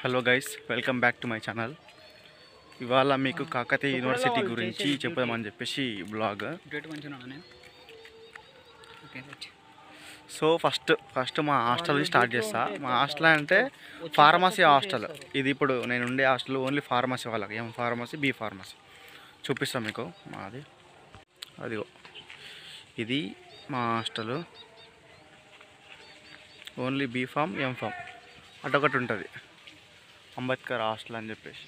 hello guys welcome back to my channel ఇవాళ మీకు Kakatiya university గురించి చెప్పుదామని చెప్పేసి బ్లాగ్ డేట్ మంచిగా నేను okay right so first first మా హాస్టల్ స్టార్ట్ చేస్తా మా హాస్టల్ అంటే ఫార్మసీ హాస్టల్ ఇది ఇప్పుడు నేను ఉండే హాస్టల్ ఓన్లీ ఫార్మసీ వాళ్ళకి ఎం ఫార్మసీ బి ఫార్మసీ చూపిస్తాం మీకు మాది అదిగో ఇది మా hostel only B pharm M pharm అటొకటి ఉంటుంది అంబేద్కర్ హాస్టల్ అని చెప్పేసి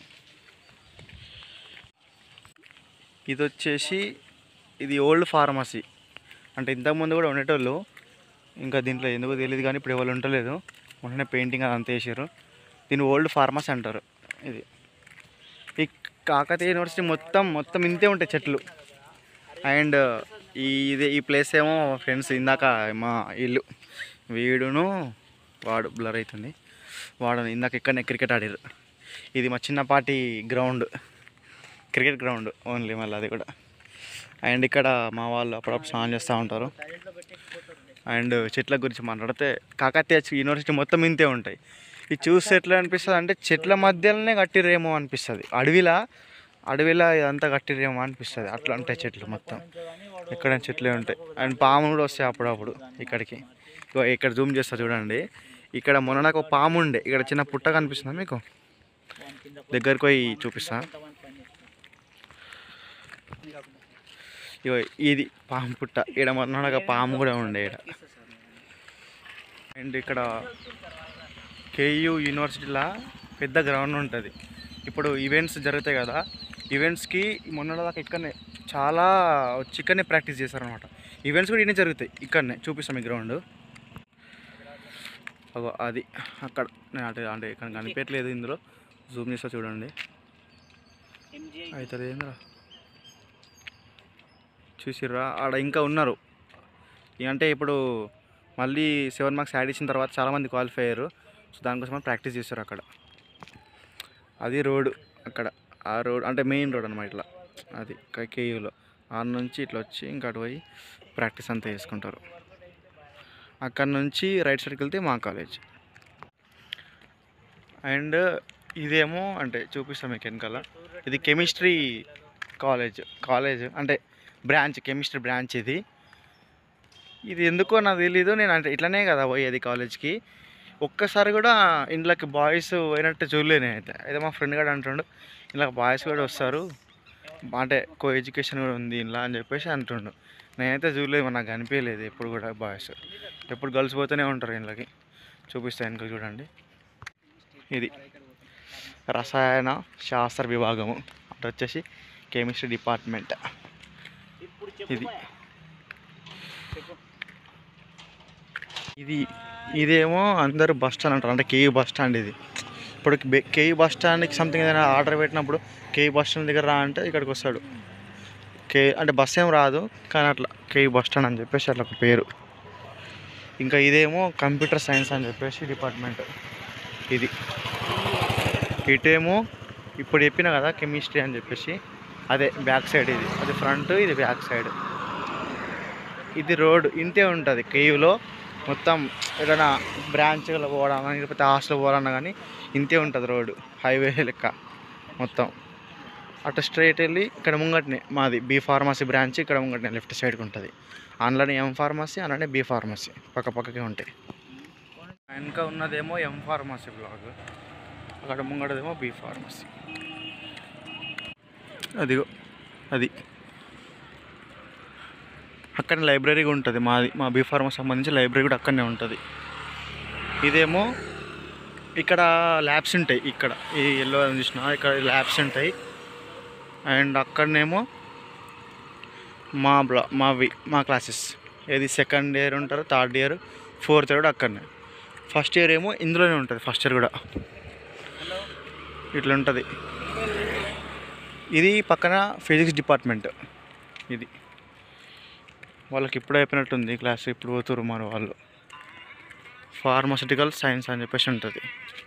ఇది వచ్చేసి ఇది ఓల్డ్ ఫార్మసీ అంటే ఇంతకుముందు కూడా ఉండేటోళ్ళు ఇంకా దీంట్లో ఎందుకో తెలియదు కానీ ఇప్పుడు ఎవరు ఉండలేదు మొన్ననే పెయింటింగ్ అదంతా వేసారు దీన్ని ఓల్డ్ ఫార్మసీ అంటారు ఇది ఈ కాకతీయ యూనివర్సిటీ మొత్తం మొత్తం ఇంతే ఉంటాయి చెట్లు అండ్ ఈ ఇది ఈ ప్లేస్ ఏమో ఫ్రెండ్స్ ఇందాక మా ఇల్లు వీడును వాడు బ్లర్ అవుతుంది వాడు ఇందాక ఇక్కడనే క్రికెట్ ఆడారు ఇది మా చిన్నపాటి గ్రౌండ్ క్రికెట్ గ్రౌండ్ ఓన్లీ మళ్ళీ అది కూడా అండ్ ఇక్కడ మా వాళ్ళు అప్పుడప్పుడు స్నానం చేస్తూ ఉంటారు అండ్ చెట్ల గురించి మాట్లాడితే కాకతీయ యూనివర్సిటీ మొత్తం ఇంతే ఉంటాయి ఇది చూస్తే ఎట్లా అనిపిస్తుంది అంటే చెట్ల మధ్యలోనే కట్టిరేమో అనిపిస్తుంది అడవిలా అడవిలా ఇదంతా కట్టిరేమో అనిపిస్తుంది అట్లా ఉంటాయి చెట్లు మొత్తం ఎక్కడ చెట్లే ఉంటాయి అండ్ పాములు కూడా వస్తాయి అప్పుడప్పుడు ఇక్కడికి ఇగో ఇక్కడ జూమ్ చేస్తా చూడండి ఇక్కడ మొన్న నాకు ఒక పాము ఉండే ఇక్కడ చిన్న పుట్ట కనిపిస్తుందా మీకు దగ్గరికి పోయి చూపిస్తా ఇగో ఇది పాము పుట్ట ఇక్కడ మొన్న నాకు పాము కూడా ఉండే ఇక్కడ అండ్ ఇక్కడ కేయూ యూనివర్సిటీలో పెద్ద గ్రౌండ్ ఉంటుంది ఇప్పుడు ఈవెంట్స్ జరుగుతాయి కదా ఈవెంట్స్కి మొన్న దాకా ఇక్కడనే చాలా వచ్చి ఇక్కడనే ప్రాక్టీస్ చేస్తారనమాట ఈవెంట్స్ కూడా ఇక్కడనే జరుగుతాయి ఇక్కడనే చూపిస్తాం ఈ గ్రౌండ్ అగో అది అక్కడ నేను అంటే అంటే ఇక్కడ కనిపించట్లేదు ఇందులో జూమ్ చేస్తా చూడండి అవుతుంది ఏంద్రా చూసిర్రా ఆడ ఇంకా ఉన్నారు ఇక అంటే ఇప్పుడు మళ్ళీ సెవెన్ మార్క్స్ యాడ్ ఇచ్చిన తర్వాత చాలామంది క్వాలిఫై అయ్యారు సో దానికోసం ప్రాక్టీస్ చేస్తారు అక్కడ అది రోడ్ అక్కడ ఆ రోడ్ అంటే మెయిన్ రోడ్ అనమాట ఇట్లా అది కేయూలో ఆ నుంచి ఇట్లా వచ్చి ఇంకా అటు పోయి ప్రాక్టీస్ అంతా చేసుకుంటారు అక్కడ నుంచి రైట్ సైడ్కి వెళ్తే మా కాలేజ్ అండ్ ఇదేమో అంటే చూపిస్తాం మీకు వెనకాల ఇది కెమిస్ట్రీ కాలేజ్ కాలేజ్ అంటే బ్రాంచ్ కెమిస్ట్రీ బ్రాంచ్ ఇది ఇది ఎందుకో నాకు తెలీదు నేను అంటే ఇట్లనే కదా పోయేది కాలేజ్కి ఒక్కసారి కూడా ఇంట్లోకి బాయ్స్ పోయినట్టు చూడలేదు నేనైతే అయితే మా ఫ్రెండ్ కూడా అంటుండు ఇలా బాయ్స్ కూడా వస్తారు అంటే కో ఎడ్యుకేషన్ కూడా ఉంది ఇలా అని చెప్పేసి అంటుండు నేనైతే చూడలేదు మరి నాకు అనిపించలేదు ఎప్పుడు కూడా బాయ్స్ ఎప్పుడు గర్ల్స్ పోతూనే ఉంటారు ఇంట్లోకి చూపిస్తాను వెనక చూడండి ఇది రసాయన శాస్త్ర విభాగము అటు వచ్చేసి కెమిస్ట్రీ డిపార్ట్మెంట్ ఇది ఇది ఇదేమో అందరూ బస్ స్టాండ్ అంటారు అంటే కేయూ బస్ స్టాండ్ ఇది ఇప్పుడు బె- కేయూ బస్ స్టాండ్కి సంథింగ్ ఏదైనా ఆర్డర్ పెట్టినప్పుడు కేయూ బస్ స్టాండ్ దగ్గర రా అంటే ఇక్కడికి వస్తాడు కే అంటే బస్ ఏం రాదు కానీ అట్లా కేయూ బస్ స్టాండ్ అని చెప్పేసి అట్లా ఒక పేరు ఇంకా ఇదేమో కంప్యూటర్ సైన్స్ అని చెప్పేసి డిపార్ట్మెంట్ ఇది ఇటేమో ఇప్పుడు చెప్పిన కదా కెమిస్ట్రీ అని చెప్పేసి అదే బ్యాక్ సైడ్ ఇది అది ఫ్రంట్ ఇది బ్యాక్ సైడ్ ఇది రోడ్ ఇంతే ఉంటుంది కేయూలో మొత్తం ఏదైనా బ్రాంచ్లో పోవడం లేకపోతే హాస్టల్ పోవాలన్నా కానీ ఇంతే ఉంటుంది రోడ్డు హైవే లెక్క మొత్తం అటు స్ట్రైట్ వెళ్ళి ఇక్కడ ముంగటనే మాది బీ ఫార్మసీ బ్రాంచ్ ఇక్కడ ముంగటనే లెఫ్ట్ సైడ్కి ఉంటుంది అందులోనే ఎం ఫార్మసీ అలానే బీ ఫార్మసీ పక్క పక్కకే ఉంటాయి వెనక ఉన్నదేమో ఎం ఫార్మసీ బ్లాగ్ అక్కడ ముంగడదేమో బీ ఫార్మసీ అదిగో అది అక్కడ లైబ్రరీ కూడా ఉంటుంది మాది మా బీ ఫార్మా సంబంధించి లైబ్రరీ కూడా అక్కడనే ఉంటుంది ఇదేమో ఇక్కడ ల్యాబ్స్ ఉంటాయి ఇక్కడ ఈ ఎల్లో చూసిన ఇక్కడ ల్యాబ్స్ ఉంటాయి అండ్ అక్కడనేమో మా బ్లా మావి మా క్లాసెస్ ఏది సెకండ్ ఇయర్ ఉంటారు థర్డ్ ఇయర్ ఫోర్త్ ఇయర్ కూడా అక్కడనే ఫస్ట్ ఇయర్ ఏమో ఇందులోనే ఉంటుంది ఫస్ట్ ఇయర్ కూడా ఇట్లా ఉంటుంది ఇది పక్కన ఫిజిక్స్ డిపార్ట్మెంట్ ఇది వాళ్ళకి ఇప్పుడు అయిపోయినట్టుంది క్లాస్ ఇప్పుడు పోతురు మన వాళ్ళు ఫార్మసిటికల్ సైన్స్ అని చెప్పేసి ఉంటుంది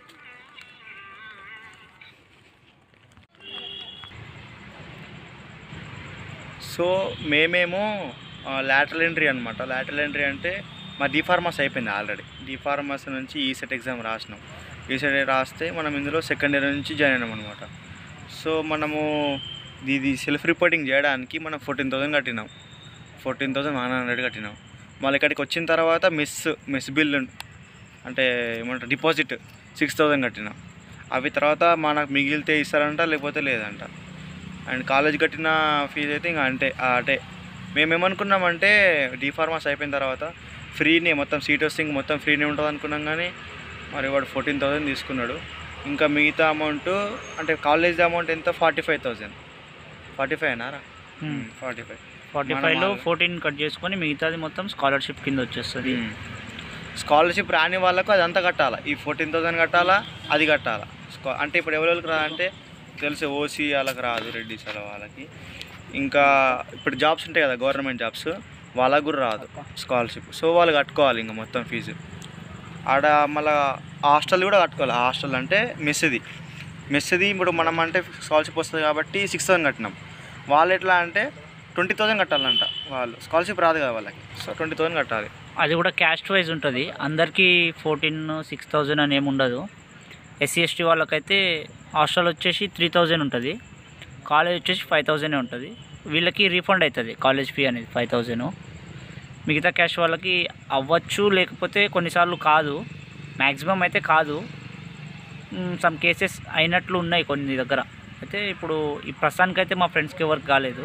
సో మేమేమో లాటరల్ ఎంట్రీ అనమాట లాటరల్ ఎంట్రీ అంటే మా డిఫార్మస్ అయిపోయింది ఆల్రెడీ డిఫార్మస్ నుంచి ఈ సెట్ ఎగ్జామ్ రాసినాం ఈసెట్ రాస్తే మనం ఇందులో సెకండ్ ఇయర్ నుంచి జాయిన్ అయినాం అనమాట సో మనము ఇది సెల్ఫ్ రిపోర్టింగ్ చేయడానికి మనం ఫోర్టీన్ థౌసండ్ కట్టినాం ఫోర్టీన్ థౌసండ్ వన్ హండ్రెడ్ కట్టినాం మళ్ళీ ఇక్కడికి వచ్చిన తర్వాత మెస్ మెస్ బిల్ అంటే ఏమంటారు డిపాజిట్ సిక్స్ థౌసండ్ కట్టినాం అవి తర్వాత మనకు మిగిలితే ఇస్తారంట లేకపోతే లేదంట అండ్ కాలేజ్ కట్టిన ఫీజు అయితే ఇంకా అంటే ఆ అంటే మేమేమనుకున్నామంటే డిఫార్మస్ అయిపోయిన తర్వాత ఫ్రీనే మొత్తం సీట్ వస్తే ఇంక మొత్తం ఫ్రీనే ఉంటుంది అనుకున్నాం కానీ మరి వాడు ఫోర్టీన్ థౌసండ్ తీసుకున్నాడు ఇంకా మిగతా అమౌంట్ అంటే కాలేజ్ అమౌంట్ ఎంత forty five thousand forty five అన్నారా ఫార్టీ ఫైవ్ ఫార్టీ మనం ఫైవ్లో వాళ్ళు- ఫోర్టీన్ కట్ చేసుకొని మిగతాది మొత్తం స్కాలర్షిప్ కింద వచ్చేస్తుంది స్కాలర్షిప్ రాని వాళ్ళకు అదంతా కట్టాలా ఈ ఫోర్టీన్ థౌసండ్ కట్టాలా అది కట్టాలా స్కా అంటే ఇప్పుడు ఎవరికి రా అంటే తెలిసి ఓసీ వాళ్ళకి రాదు రెడ్డిస్ అలా వాళ్ళకి ఇంకా ఇప్పుడు జాబ్స్ ఉంటాయి కదా గవర్నమెంట్ జాబ్స్ వాళ్ళకు కూడా రాదు స్కాలర్షిప్ సో వాళ్ళు కట్టుకోవాలి ఇంకా మొత్తం ఫీజు ఆడ మళ్ళా హాస్టల్ కూడా కట్టుకోవాలి హాస్టల్ అంటే మెస్ది మెస్ది ఇప్పుడు మనం అంటే స్కాలర్షిప్ వస్తుంది కాబట్టి సిక్స్ థౌసండ్ కట్టినాం వాళ్ళు ఎట్లా అంటే ట్వంటీ థౌసండ్ కట్టాలంట వాళ్ళు స్కాలర్షిప్ రాదు కదా వాళ్ళకి సో ట్వంటీ థౌసండ్ కట్టాలి అది కూడా క్యాస్ట్ వైజ్ ఉంటుంది అందరికీ ఫోర్టీన్ సిక్స్ థౌజండ్ అని ఏమి ఉండదు ఎస్సీ ఎస్టీ వాళ్ళకైతే హాస్టల్ వచ్చేసి త్రీ థౌజండ్ ఉంటుంది కాలేజ్ వచ్చేసి ఫైవ్ థౌజండ్ ఉంటుంది వీళ్ళకి రీఫండ్ అవుతుంది కాలేజ్ ఫీ అనేది ఫైవ్ థౌజండ్ మిగతా క్యాష్ వాళ్ళకి అవ్వచ్చు లేకపోతే కొన్నిసార్లు కాదు మ్యాక్సిమం అయితే కాదు సమ్ కేసెస్ అయినట్లు ఉన్నాయి కొన్ని దగ్గర అయితే ఇప్పుడు ఈ ప్రస్తుతానికైతే మా ఫ్రెండ్స్కి ఎవరికి కాలేదు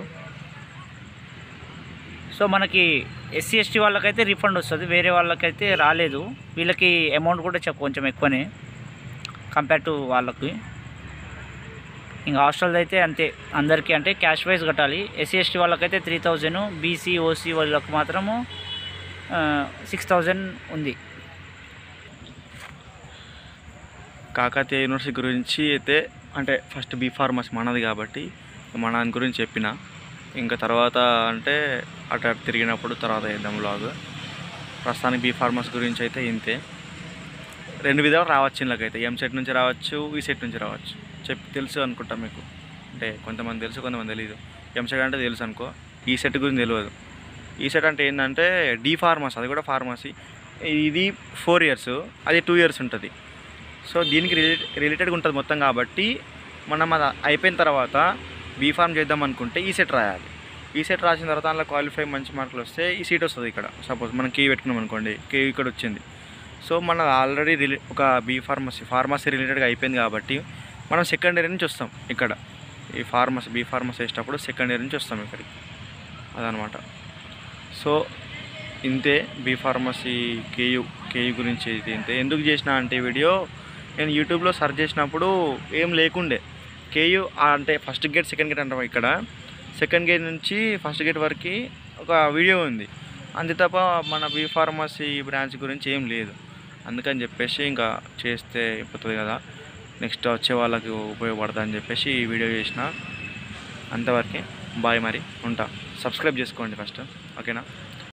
సో మనకి ఎస్సీ ఎస్టీ వాళ్ళకైతే రిఫండ్ వస్తుంది వేరే వాళ్ళకైతే రాలేదు వీళ్ళకి అమౌంట్ కూడా చెప్ప కొంచెం ఎక్కువనే కంపేర్ టు వాళ్ళకి ఇంకా హాస్టల్ అయితే అంతే అందరికీ అంటే క్యాష్ వైజ్ కట్టాలి ఎస్సీ ఎస్టీ వాళ్ళకైతే త్రీ థౌజండ్ బీసీ ఓసీ వాళ్ళకి మాత్రము సిక్స్ థౌజండ్ ఉంది కాకతీయ యూనివర్సిటీ గురించి అయితే అంటే ఫస్ట్ బీ ఫార్మసీ మనది కాబట్టి మన దాని గురించి చెప్పిన ఇంకా తర్వాత అంటే అటు అటు తిరిగినప్పుడు తర్వాత వేద్దాం లాగ్ ప్రస్తుతానికి బీ ఫార్మసీ గురించి అయితే ఇంతే రెండు విధాలు రావచ్చు ఇళ్ళకైతే ఎం సెట్ నుంచి రావచ్చు ఈ సెట్ నుంచి రావచ్చు చెప్పి తెలుసు అనుకుంటా మీకు అంటే కొంతమంది తెలుసు కొంతమంది తెలియదు ఎం సెట్ అంటే తెలుసు అనుకో ఈ సెట్ గురించి తెలియదు ఈ సెట్ అంటే ఏంటంటే డీ ఫార్మసీ అది కూడా ఫార్మసీ ఇది ఫోర్ ఇయర్స్ అది టూ ఇయర్స్ ఉంటుంది సో దీనికి రిలేటెడ్ రిలేటెడ్గా ఉంటుంది మొత్తం కాబట్టి మనం అది అయిపోయిన తర్వాత బీఫార్మ్ చేద్దాం అనుకుంటే ఈ సెట్ రాయాలి ఈ సెట్ రాసిన తర్వాత అందులో క్వాలిఫై మంచి మార్కులు వస్తే ఈ సీట్ వస్తుంది ఇక్కడ సపోజ్ మనం కీ పెట్టుకున్నాం అనుకోండి కీ ఇక్కడ వచ్చింది సో మన ఆల్రెడీ రిలే ఒక బీ ఫార్మసీ ఫార్మసీ రిలేటెడ్గా అయిపోయింది కాబట్టి మనం సెకండ్ ఇయర్ నుంచి వస్తాం ఇక్కడ ఈ ఫార్మసీ బీ ఫార్మసీ వేసేటప్పుడు సెకండ్ ఇయర్ నుంచి వస్తాం ఇక్కడికి అదనమాట సో ఇంతే బీ ఫార్మసీ కేయు కేయు గురించి ఇది ఇంతే ఎందుకు చేసిన అంటే ఈ వీడియో నేను యూట్యూబ్లో సెర్చ్ చేసినప్పుడు ఏం లేకుండే కేయు అంటే ఫస్ట్ గేట్ సెకండ్ గేట్ అంటాం ఇక్కడ సెకండ్ గేట్ నుంచి ఫస్ట్ గేట్ వరకు ఒక వీడియో ఉంది అంతే తప్ప మన బీ ఫార్మసీ బ్రాంచ్ గురించి ఏం లేదు అందుకని చెప్పేసి ఇంకా చేస్తే అయిపోతుంది కదా నెక్స్ట్ వచ్చే వాళ్ళకి ఉపయోగపడుతుంది అని చెప్పేసి ఈ వీడియో చేసిన అంతవరకే బాయ్ మరి ఉంటా సబ్స్క్రైబ్ చేసుకోండి ఫస్ట్ ఓకేనా